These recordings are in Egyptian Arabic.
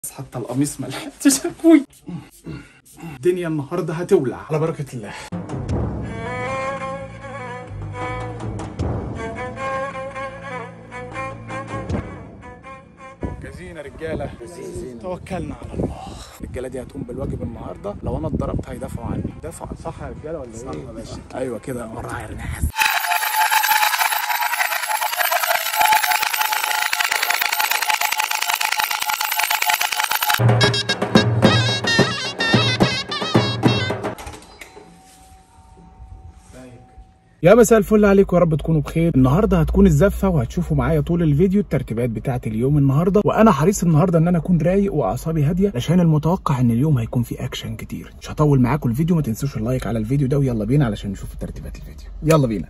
حتى القميص ما لحقتش اكوي الدنيا النهارده هتولع على بركه الله جاهزين يا رجاله توكلنا على الله الرجاله دي هتقوم بالواجب النهارده لو انا اتضربت هيدافعوا عني دافعوا صح يا رجاله ولا صح ايه يا باشا. ايوه كده ورايا يا ناس يا مساء الفل عليكم يا رب تكونوا بخير النهارده هتكون الزفه وهتشوفوا معايا طول الفيديو الترتيبات بتاعه اليوم النهارده وانا حريص النهارده ان انا اكون رايق واعصابي هاديه عشان المتوقع ان اليوم هيكون فيه اكشن كتير مش هطول معاكم الفيديو ما تنسوش اللايك على الفيديو ده ويلا بينا علشان نشوف ترتيبات الفيديو يلا بينا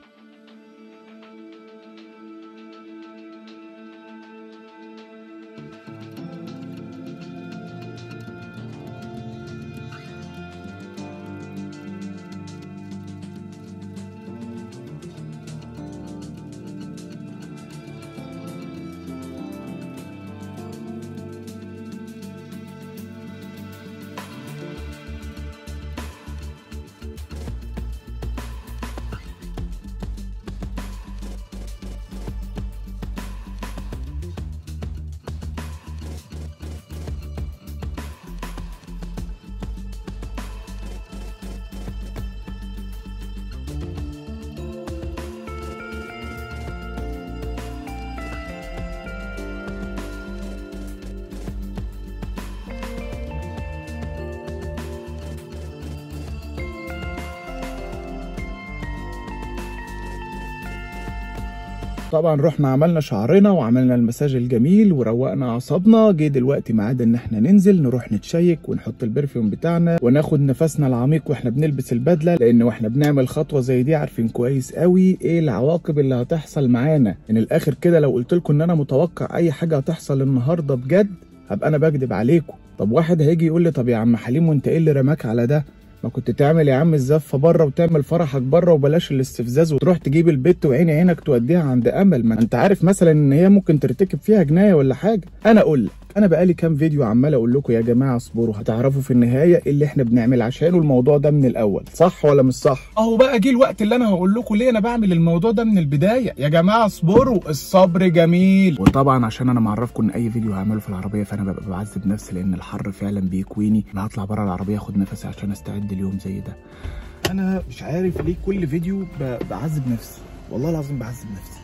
طبعا رحنا عملنا شعرنا وعملنا المساج الجميل وروقنا اعصابنا جه دلوقتي ميعاد ان احنا ننزل نروح نتشيك ونحط البرفيوم بتاعنا وناخد نفسنا العميق واحنا بنلبس البدله لان واحنا بنعمل خطوه زي دي عارفين كويس قوي ايه العواقب اللي هتحصل معانا من الاخر كده لو قلت لكم ان انا متوقع اي حاجه هتحصل النهارده بجد هبقى انا بكدب عليكم طب واحد هيجي يقول لي طب يا عم حليم وانت ايه اللي رماك على ده ما كنت تعمل يا عم الزفه بره وتعمل فرحك بره وبلاش الاستفزاز وتروح تجيب البت وعيني عينك توديها عند امل ما انت عارف مثلا ان هي ممكن ترتكب فيها جنايه ولا حاجه انا اقول لك انا بقالي كام فيديو عمال اقول لكم يا جماعه اصبروا هتعرفوا في النهايه إيه اللي احنا بنعمل عشانه الموضوع ده من الاول صح ولا مش صح اهو بقى جه الوقت اللي انا هقول لكم ليه انا بعمل الموضوع ده من البدايه يا جماعه اصبروا الصبر جميل وطبعا عشان انا معرفكم ان اي فيديو هعمله في العربيه فانا ببقى بعذب نفسي لان الحر فعلا بيكويني انا هطلع بره العربيه اخد نفسي عشان استعد اليوم زي ده انا مش عارف ليه كل فيديو ب- بعذب نفسي والله العظيم بعذب نفسي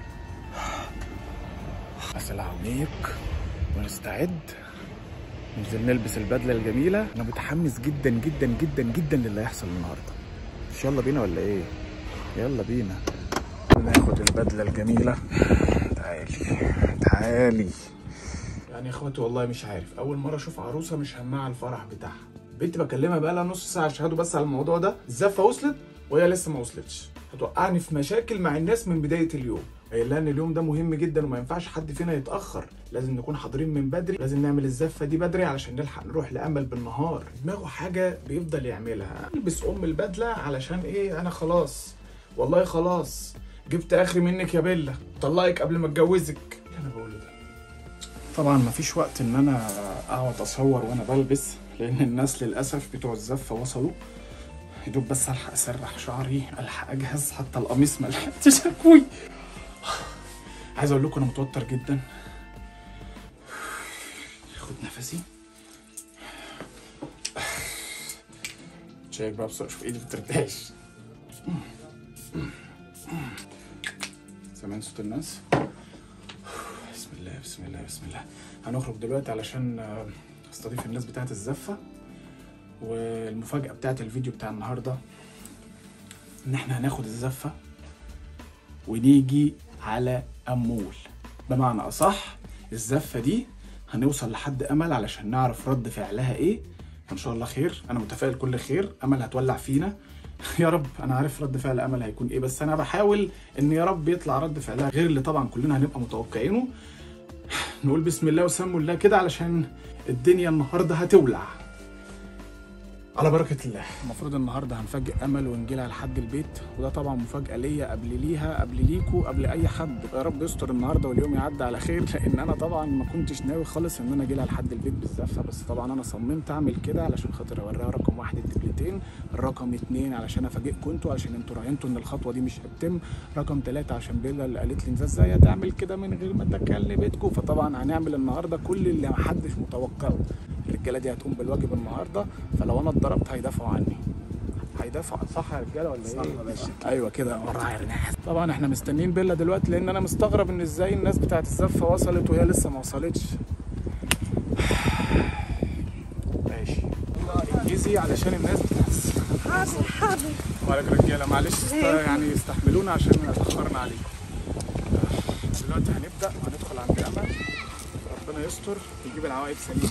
بس العميق ونستعد ننزل نلبس البدله الجميله انا متحمس جدا جدا جدا جدا للي هيحصل النهارده مش يلا بينا ولا ايه يلا بينا ناخد البدله الجميله تعالي تعالي يعني يا اخواتي والله مش عارف اول مره اشوف عروسه مش همها على الفرح بتاعها بنت بكلمها بقى لها نص ساعه شهادوا بس على الموضوع ده الزفه وصلت وهي لسه ما وصلتش هتوقعني في مشاكل مع الناس من بدايه اليوم قايل لها ان اليوم ده مهم جدا وما ينفعش حد فينا يتاخر لازم نكون حاضرين من بدري لازم نعمل الزفه دي بدري علشان نلحق نروح لامل بالنهار دماغه حاجه بيفضل يعملها البس ام البدله علشان ايه انا خلاص والله خلاص جبت اخري منك يا بيلا طلقك قبل ما اتجوزك اللي انا بقوله ده طبعا مفيش وقت ان انا اقعد اصور وانا بلبس لان الناس للاسف بتوع الزفه وصلوا يا دوب بس الحق اسرح شعري الحق اجهز حتى القميص ما لحقتش اكوي عايز اقول لكم انا متوتر جدا خد نفسي شايك بقى بسرعه شوف ايدي بترتعش سامعين صوت الناس بسم الله بسم الله بسم الله هنخرج دلوقتي علشان آه، استضيف الناس بتاعت الزفه والمفاجاه بتاعت الفيديو بتاع النهارده ان احنا هناخد الزفه ونيجي على امول بمعنى اصح الزفه دي هنوصل لحد امل علشان نعرف رد فعلها ايه ان شاء الله خير انا متفائل كل خير امل هتولع فينا يا رب انا عارف رد فعل امل هيكون ايه بس انا بحاول ان يا رب يطلع رد فعلها غير اللي طبعا كلنا هنبقى متوقعينه نقول بسم الله وسموا الله كده علشان الدنيا النهارده هتولع على بركة الله المفروض النهارده هنفاجئ امل ونجيلها لحد البيت وده طبعا مفاجأة ليا قبل ليها قبل ليكوا قبل اي حد يا رب يستر النهارده واليوم يعدي على خير لان انا طبعا ما كنتش ناوي خالص ان انا اجيلها لحد البيت بالزفه بس طبعا انا صممت اعمل كده علشان خاطر اوريها رقم واحد الدبلتين رقم اتنين علشان افاجئكم انتوا علشان انتوا راهنتوا ان الخطوه دي مش هتتم رقم ثلاثة عشان بيلا اللي قالت لي انت ازاي هتعمل كده من غير ما تكلم بيتكم فطبعا هنعمل النهارده كل اللي محدش متوقعه الرجاله دي هتقوم بالواجب النهارده فلو انا اتضربت هيدافعوا عني هيدافعوا صح يا رجاله ولا ايه؟ ايوه كده ورايا ناس طبعا احنا مستنيين بيلا دلوقتي لان انا مستغرب ان ازاي الناس بتاعت الزفه وصلت وهي لسه ما وصلتش ماشي انجزي علشان الناس بتاعت حاضر حاضر وعليكم رجاله معلش است... يعني استحملونا عشان اتاخرنا عليكم دلوقتي هنبدا وهندخل عند امل ربنا يستر ويجيب العواقب سليمه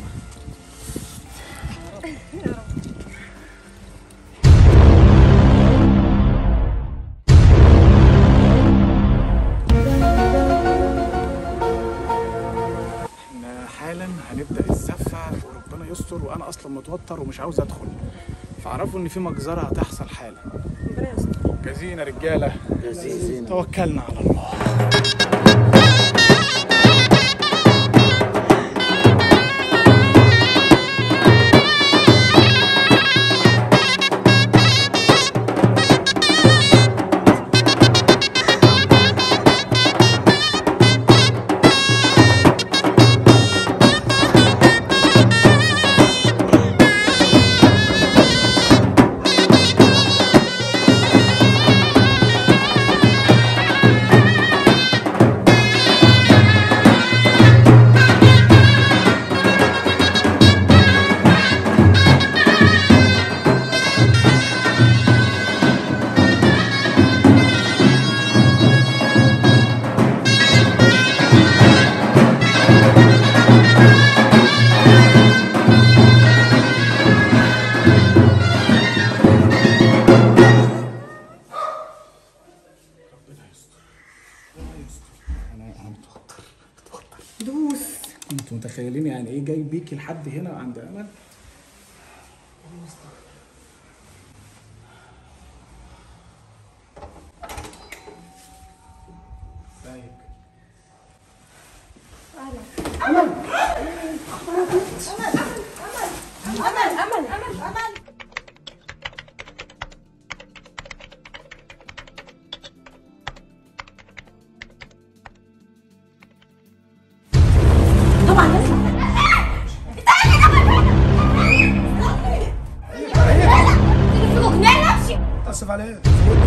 احنا حالا هنبدا الزفه وربنا يستر وانا اصلا متوتر ومش عاوز ادخل فاعرفوا ان في مجزره هتحصل حالا ربنا يستر جاهزين يا رجاله جاهزين توكلنا على الله ربنا يستر ربنا يستر انا انا متوتر متوتر دوس انتوا متخيلين يعني ايه جاي بيكي لحد هنا عند امل ازيك امل امل امل امل طبعا لازم اسف عليك